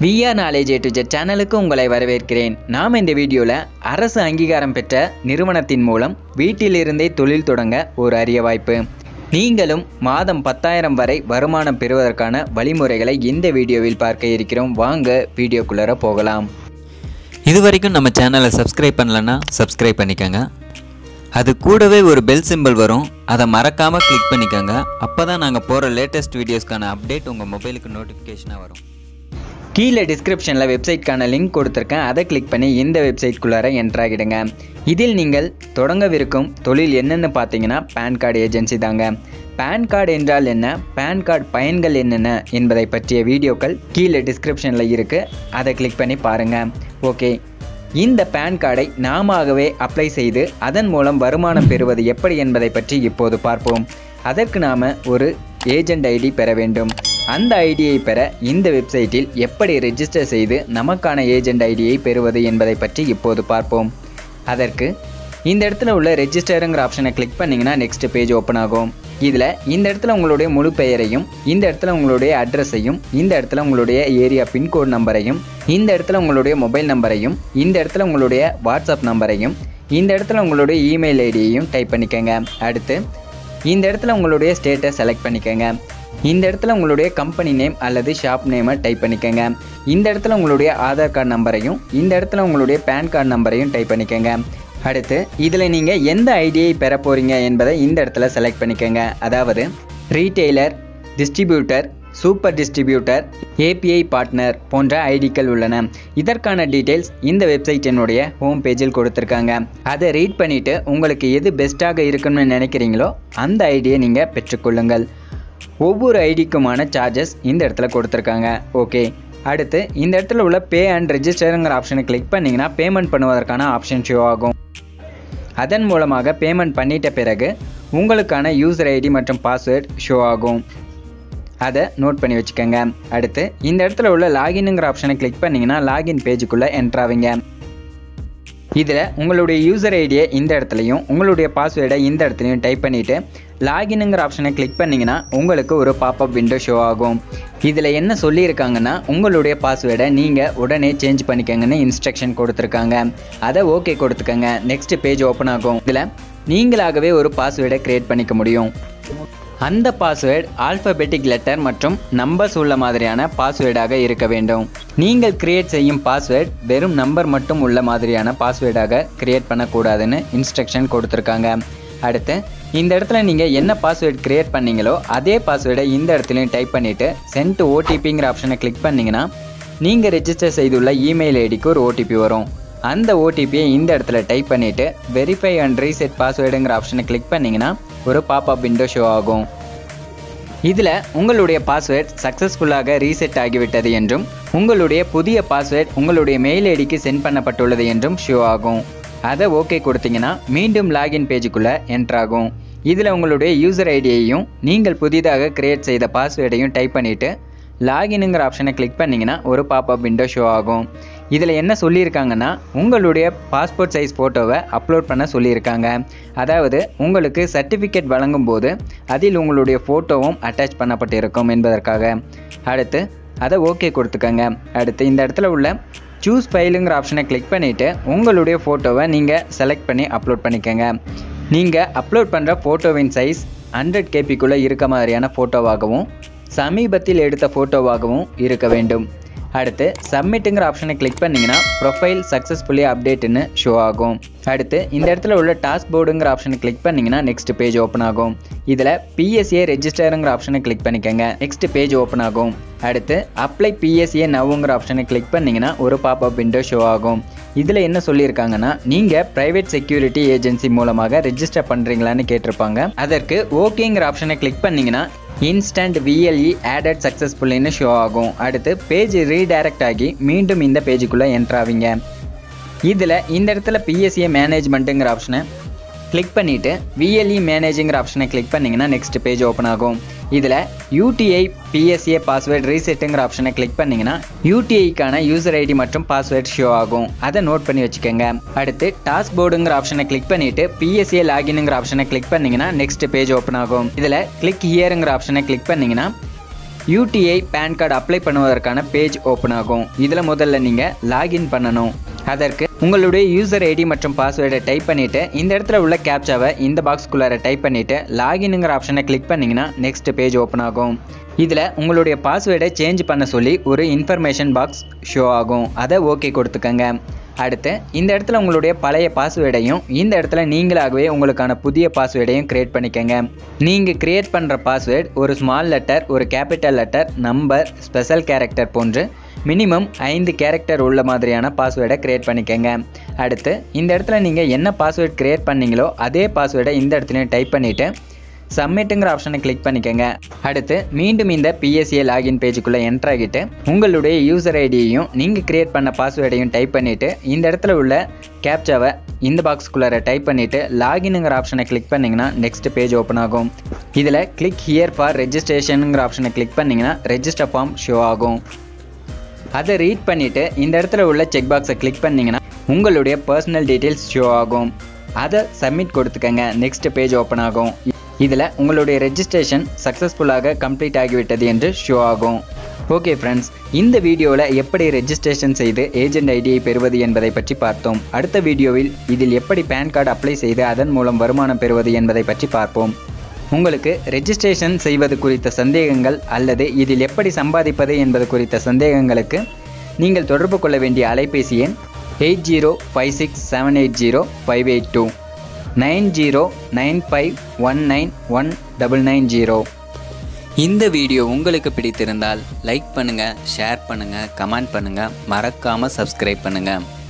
VR knowledge A to Z சேனலுக்கு உங்களை வரவேற்கிறேன் நாம் இந்த வீடியோவில் அரசு அங்கீகாரம் பெற்ற நிறுவனத்தின் மூலம் வீட்டிலிருந்தே தொழில் தொடங்க ஒரு அரிய வாய்ப்பு நீங்களும் மாதம் பத்தாயிரம் வரை வருமானம் பெறுவதற்கான வழிமுறைகளை இந்த வீடியோவில் பார்க்க இருக்கிறோம் வாங்க வீடியோக்குள்ளார போகலாம் இது வரைக்கும் நம்ம சேனலை சப்ஸ்கிரைப் பண்ணலன்னா சப்ஸ்கிரைப் பண்ணிக்கோங்க அது கூடவே ஒரு பெல் சிம்பல் வரும் அதை மறக்காமல் கிளிக் பண்ணிக்கோங்க அப்போ தான் நாங்கள் போகிற லேட்டஸ்ட் வீடியோஸ்க்கான அப்டேட் உங்கள் மொபைலுக்கு நோட்டிஃபிகேஷனாக வரும் கீழே டிஸ்கிரிப்ஷனில் வெப்சைட்க்கான லிங்க் கொடுத்துருக்கேன் அதை கிளிக் பண்ணி இந்த வெப்சைட்குள்ளார என்ட்ரு ஆகிடுங்க இதில் நீங்கள் தொடங்கவிருக்கும் தொழில் என்னென்னு பார்த்தீங்கன்னா பேன் கார்டு ஏஜென்சி தாங்க பேன் கார்டு என்றால் என்ன பேன் கார்டு பயன்கள் என்னென்ன என்பதை பற்றிய வீடியோக்கள் கீழே டிஸ்கிரிப்ஷனில் இருக்குது அதை கிளிக் பண்ணி பாருங்கள் ஓகே இந்த பேன் கார்டை நாமவே அப்ளை செய்து அதன் மூலம் வருமானம் பெறுவது எப்படி என்பதை பற்றி இப்போது பார்ப்போம் அதற்கு நாம் ஒரு ஏஜெண்ட் ஐடி பெற வேண்டும் அந்த ஐடியை பெற இந்த வெப்சைட்டில் எப்படி ரெஜிஸ்டர் செய்து நமக்கான ஏஜெண்ட் ஐடியை பெறுவது என்பதை பற்றி இப்போது பார்ப்போம் அதற்கு இந்த இடத்துல உள்ள ரெஜிஸ்டருங்கிற ஆப்ஷனை கிளிக் பண்ணிங்கன்னா நெக்ஸ்ட் பேஜ் ஓப்பன் ஆகும் இதில் இந்த இடத்துல உங்களுடைய முழு பெயரையும் இந்த இடத்துல உங்களுடைய அட்ரஸையும் இந்த இடத்துல உங்களுடைய ஏரியா பின்கோட் நம்பரையும் இந்த இடத்துல உங்களுடைய மொபைல் நம்பரையும் இந்த இடத்துல உங்களுடைய வாட்ஸ்அப் நம்பரையும் இந்த இடத்துல உங்களுடைய இமெயில் ஐடியையும் டைப் பண்ணிக்கோங்க அடுத்து இந்த இடத்துல உங்களுடைய ஸ்டேட்டை செலக்ட் பண்ணிக்கோங்க இந்த இடத்துல உங்களுடைய கம்பெனி நேம் அல்லது ஷாப் நேமை டைப் பண்ணிக்கோங்க இந்த இடத்துல உங்களுடைய ஆதார் கார்டு நம்பரையும் இந்த இடத்துல உங்களுடைய பேன் கார்டு நம்பரையும் டைப் பண்ணிக்கோங்க அடுத்து இதில் நீங்கள் எந்த ஐடியை பெற போகிறீங்க என்பதை இந்த இடத்துல செலக்ட் பண்ணிக்கோங்க அதாவது retailer distributor super distributor API partner போன்ற ஐடிக்கள் உள்ளன இதற்கான டீட்டெயில்ஸ் இந்த வெப்சைட்டினுடைய ஹோம் பேஜில் கொடுத்துருக்காங்க அதை ரீட் பண்ணிவிட்டு உங்களுக்கு எது பெஸ்ட்டாக இருக்குன்னு நினைக்கிறீங்களோ அந்த ஐடியை நீங்கள் பெற்றுக்கொள்ளுங்கள் ஒவ்வொரு ஐடிக்குமான சார்ஜஸ் இந்த இடத்துல கொடுத்துருக்காங்க ஓகே அடுத்து இந்த இடத்துல உள்ள பே அண்ட் ரெஜிஸ்டருங்கிற ஆப்ஷனை கிளிக் பண்ணிங்கன்னா பேமெண்ட் பண்ணுவதற்கான ஆப்ஷன் ஷோ ஆகும் அதன் மூலமாக பேமெண்ட் பண்ணிட்ட பிறகு உங்களுக்கான யூசர் ஐடி மற்றும் பாஸ்வேர்ட் ஷோ ஆகும் அதை நோட் பண்ணி வச்சுக்கோங்க அடுத்து இந்த இடத்துல உள்ள லாகின்ங்கிற ஆப்ஷனை கிளிக் பண்ணிங்கன்னா லாகின் பேஜுக்குள்ளே என்ட்ராவிங்க இதில் உங்களுடைய யூசர் ஐடியை இந்த இடத்துலையும் உங்களுடைய பாஸ்வேர்டை இந்த இடத்துலையும் டைப் பண்ணிவிட்டு லாகின்ங்கிற ஆப்ஷனை கிளிக் பண்ணிங்கன்னா உங்களுக்கு ஒரு பாப்அப் விண்டோ ஷோ ஆகும் இதில் என்ன சொல்லியிருக்காங்கன்னா உங்களுடைய பாஸ்வேர்டை நீங்கள் உடனே சேஞ்ச் பண்ணிக்கங்கன்னு இன்ஸ்ட்ரக்ஷன் கொடுத்துருக்காங்க அதை ஓகே கொடுத்துக்கங்க நெக்ஸ்ட் பேஜ் ஓப்பன் ஆகும் இதில் நீங்களாகவே ஒரு பாஸ்வேர்டை க்ரியேட் பண்ணிக்க முடியும் அந்த பாஸ்வேர்டு ஆல்பபெட்டிக் லெட்டர் மற்றும் நம்பர்ஸ் உள்ள மாதிரியான பாஸ்வேர்டாக இருக்க வேண்டும் நீங்கள் கிரியேட் செய்யும் பாஸ்வேர்ட் வெறும் நம்பர் மட்டும் உள்ள மாதிரியான பாஸ்வேர்டாக கிரியேட் பண்ணக்கூடாதுன்னு இன்ஸ்ட்ரக்ஷன் கொடுத்துருக்காங்க அடுத்து இந்த இடத்துல நீங்கள் என்ன பாஸ்வேர்ட் கிரியேட் பண்ணீங்களோ அதே பாஸ்வேர்டை இந்த இடத்துலையும் டைப் பண்ணிவிட்டு சென்ட் ஓடிபிங்கிற ஆப்ஷனை கிளிக் பண்ணிங்கன்னா நீங்கள் ரெஜிஸ்டர் செய்துள்ள இமெயில் ஐடிக்கு ஒரு ஓடிபி வரும் அந்த ஓடிபியை இந்த இடத்துல டைப் பண்ணிவிட்டு வெரிஃபை அண்ட் ரீசெட் பாஸ்வேர்டுங்கிற ஆப்ஷனை கிளிக் பண்ணிங்கன்னா ஒரு பாப்அப் விண்டோ ஷோ ஆகும் இதில் உங்களுடைய பாஸ்வேர்ட் சக்ஸஸ்ஃபுல்லாக ரீசெட் ஆகிவிட்டது என்றும் உங்களுடைய புதிய பாஸ்வேர்ட் உங்களுடைய மெயில் ஐடிக்கு சென்ட் பண்ணப்பட்டுள்ளது என்றும் ஷோ ஆகும் அதை ஓகே கொடுத்தீங்கன்னா மீண்டும் லாகின் பேஜுக்குள்ளே என்ட்ராகும் இதில் உங்களுடைய யூசர் ஐடியையும் நீங்கள் புதிதாக கிரியேட் செய்த பாஸ்வேர்டையும் டைப் பண்ணிவிட்டு லாகினுங்கிற ஆப்ஷனை கிளிக் பண்ணிங்கன்னா ஒரு பாப்அப் விண்டோ ஷோ ஆகும் இதில் என்ன சொல்லியிருக்காங்கன்னா உங்களுடைய பாஸ்போர்ட் சைஸ் ஃபோட்டோவை அப்லோட் பண்ண சொல்லியிருக்காங்க அதாவது உங்களுக்கு சர்டிஃபிகேட் வழங்கும் போது அதில் உங்களுடைய ஃபோட்டோவும் அட்டாச் பண்ணப்பட்டிருக்கும் என்பதற்காக அடுத்து அதை ஓகே கொடுத்துக்கங்க அடுத்து இந்த இடத்துல உள்ள சூஸ் ஃபைலுங்கிற ஆப்ஷனை கிளிக் பண்ணிவிட்டு உங்களுடைய ஃபோட்டோவை நீங்கள் செலக்ட் பண்ணி அப்லோட் பண்ணிக்கோங்க நீங்கள் அப்லோட் பண்ணுற ஃபோட்டோவின் சைஸ் ஹண்ட்ரட் கேபிக்குள்ளே இருக்க மாதிரியான ஃபோட்டோவாகவும் சமீபத்தில் எடுத்த ஃபோட்டோவாகவும் இருக்க வேண்டும் அடுத்து சப்மிட்டுங்கிற ஆப்ஷனை கிளிக் பண்ணிங்கன்னா ப்ரொஃபைல் சக்ஸஸ்ஃபுல்லி அப்டேட்டுன்னு ஷோ ஆகும் அடுத்து இந்த இடத்துல உள்ள டாஸ்க் போர்டுங்கிற ஆப்ஷனை கிளிக் பண்ணிங்கன்னா நெக்ஸ்ட் பேஜ் ஓப்பன் ஆகும் இதில் பிஎஸ்ஏ ரெஜிஸ்டருங்கிற ஆப்ஷனை கிளிக் பண்ணிக்கோங்க நெக்ஸ்ட் பேஜ் ஓப்பன் ஆகும் அடுத்து அப்ளை பிஎஸ்ஏ நவ்வுங்கிற ஆப்ஷனை கிளிக் பண்ணிங்கன்னா ஒரு பாப்அப் விண்டோ ஷோ ஆகும் இதில் என்ன சொல்லியிருக்காங்கன்னா நீங்கள் ப்ரைவேட் செக்யூரிட்டி ஏஜென்சி மூலமாக ரெஜிஸ்டர் பண்ணுறீங்களான்னு கேட்டிருப்பாங்க அதற்கு ஓகேங்கிற ஆப்ஷனை கிளிக் பண்ணிங்கன்னா இன்ஸ்டன்ட் விஎல்இ ஆடட் சக்ஸஸ்ஃபுல்லின்னு ஷோ ஆகும் அடுத்து பேஜ் ரீடைரக்ட் ஆகி மீண்டும் இந்த பேஜுக்குள்ளே என்ட்ராவிங்க இதில் இந்த இடத்துல பிஎஸ்ஏ மேனேஜ்மெண்ட்டுங்கிற ஆப்ஷனை கிளிக் பண்ணிவிட்டு விஎல்இ மேனேஜுங்கிற ஆப்ஷனை கிளிக் பண்ணிங்கன்னா நெக்ஸ்ட் பேஜ் ஓப்பன் ஆகும் இதில் யூடிஐ பிஎஸ்ஏ பாஸ்வேர்ட் ரீசெட்டுங்கிற ஆப்ஷனை கிளிக் பண்ணிங்கன்னா யூடிஐக்கான யூசர் ஐடி மற்றும் பாஸ்வேர்ட் ஷோ ஆகும் அதை நோட் பண்ணி வச்சுக்கோங்க அடுத்து டாஸ்க் போர்டுங்கிற ஆப்ஷனை கிளிக் பண்ணிவிட்டு பிஎஸ்ஏ லாகின்ங்கிற ஆப்ஷனை கிளிக் பண்ணிங்கன்னா நெக்ஸ்ட் பேஜ் ஓப்பன் ஆகும் இதில் கிளிக் ஹியருங்கிற ஆப்ஷனை கிளிக் பண்ணிங்கன்னா யூடிஐ பேன் கார்டு அப்ளை பண்ணுவதற்கான பேஜ் ஓப்பன் ஆகும் இதில் முதல்ல நீங்கள் லாகின் பண்ணணும் அதற்கு உங்களுடைய யூசர் ஐடி மற்றும் பாஸ்வேர்டை டைப் பண்ணிவிட்டு இந்த இடத்துல உள்ள கேப்சாவை இந்த பாக்ஸ்குள்ளார டைப் பண்ணிவிட்டு லாகின்ங்கிற ஆப்ஷனை கிளிக் பண்ணிங்கன்னா நெக்ஸ்ட் பேஜ் ஓப்பன் ஆகும் இதில் உங்களுடைய பாஸ்வேர்டை சேஞ்ச் பண்ண சொல்லி ஒரு இன்ஃபர்மேஷன் பாக்ஸ் ஷோ ஆகும் அதை ஓகே கொடுத்துக்கங்க அடுத்து இந்த இடத்துல உங்களுடைய பழைய பாஸ்வேர்டையும் இந்த இடத்துல நீங்களாகவே உங்களுக்கான புதிய பாஸ்வேர்டையும் கிரியேட் பண்ணிக்கங்க நீங்கள் கிரியேட் பண்ணுற பாஸ்வேர்டு ஒரு ஸ்மால் லெட்டர் ஒரு capital letter number special character போன்று மினிமம் ஐந்து கேரக்டர் உள்ள மாதிரியான பாஸ்வேர்டை கிரியேட் பண்ணிக்கங்க அடுத்து இந்த இடத்துல நீங்கள் என்ன பாஸ்வேர்ட் கிரியேட் பண்ணீங்களோ அதே பாஸ்வேர்டை இந்த இடத்துலையும் டைப் பண்ணிவிட்டு சப்மிட்டுங்கிற ஆப்ஷனை கிளிக் பண்ணிக்கோங்க அடுத்து மீண்டும் இந்த பிஎஸ்ஏ லாகின் பேஜுக்குள்ளே என்டர் ஆகிட்டு உங்களுடைய யூசர் ஐடியையும் நீங்கள் கிரியேட் பண்ண பாஸ்வேர்டையும் டைப் பண்ணிவிட்டு இந்த இடத்துல உள்ள கேப்சாவை இந்த பாக்ஸ்குள்ளார டைப் பண்ணிவிட்டு லாகினுங்கிற ஆப்ஷனை கிளிக் பண்ணிங்கன்னா நெக்ஸ்ட் பேஜ் ஓப்பன் ஆகும் இதில் கிளிக் ஹியர் ஃபார் ரெஜிஸ்ட்ரேஷனுங்கிற ஆப்ஷனை கிளிக் பண்ணிங்கன்னா ரெஜிஸ்டர் ஃபார்ம் ஷோ ஆகும் அதை ரீட் பண்ணிவிட்டு இந்த இடத்துல உள்ள செக் பாக்ஸை கிளிக் பண்ணிங்கன்னா உங்களுடைய பர்சனல் டீட்டெயில்ஸ் ஷோ ஆகும் அதை சப்மிட் கொடுத்துக்கங்க நெக்ஸ்ட் பேஜ் ஓப்பன் ஆகும் இதில் உங்களுடைய ரெஜிஸ்ட்ரேஷன் சக்ஸஸ்ஃபுல்லாக கம்ப்ளீட் ஆகிவிட்டது என்று ஷோ ஆகும் ஓகே ஃப்ரெண்ட்ஸ் இந்த வீடியோவில் எப்படி ரெஜிஸ்ட்ரேஷன் செய்து ஏஜென்ட் ஐடியை பெறுவது என்பதை பற்றி பார்த்தோம் அடுத்த வீடியோவில் இதில் எப்படி பேன் கார்டு அப்ளை செய்து அதன் மூலம் வருமானம் பெறுவது என்பதை பற்றி பார்ப்போம் உங்களுக்கு ரெஜிஸ்ட்ரேஷன் செய்வது குறித்த சந்தேகங்கள் அல்லது இதில் எப்படி சம்பாதிப்பது என்பது குறித்த சந்தேகங்களுக்கு நீங்கள் தொடர்பு கொள்ள வேண்டிய அலைபேசி எண் eight zero five six seven eight zero five eight two nine zero nine five one nine one double nine zero இந்த வீடியோ உங்களுக்கு பிடித்திருந்தால் லைக் பண்ணுங்கள் ஷேர் பண்ணுங்கள் கமெண்ட் பண்ணுங்கள் மறக்காமல் சப்ஸ்கிரைப் பண்ணுங்கள்